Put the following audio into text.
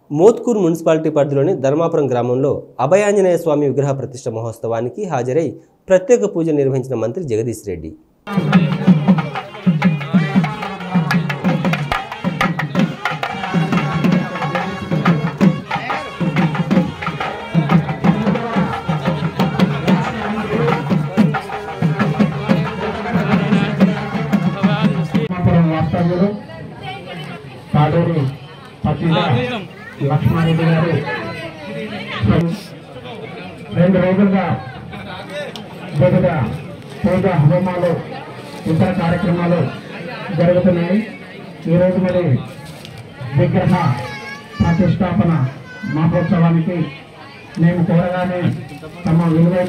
Mothkur municipality పరిధిలోని ధర్మాపురం గ్రామంలో అభయాంజనేయ స్వామి విగ్రహ ప్రతిష్ఠ మహోత్సవానికి హాజరై ప్రత్యేక పూజలు నిర్వహించిన మంత్రి జగదీష్ రెడ్డి ధర్మాపురం వాస్తవ్యులు తాడూరి పతిల లక్ష్మారెడ్డి గారు రెండు రోజులుగా వివిధ పూజ హోమాలు ఇతర కార్యక్రమాలు జరుగుతున్నాయి ఈరోజు మరి విగ్రహ ప్రతిష్టాపన మహోత్సవానికి మేము కోరగానే తమ విలువైన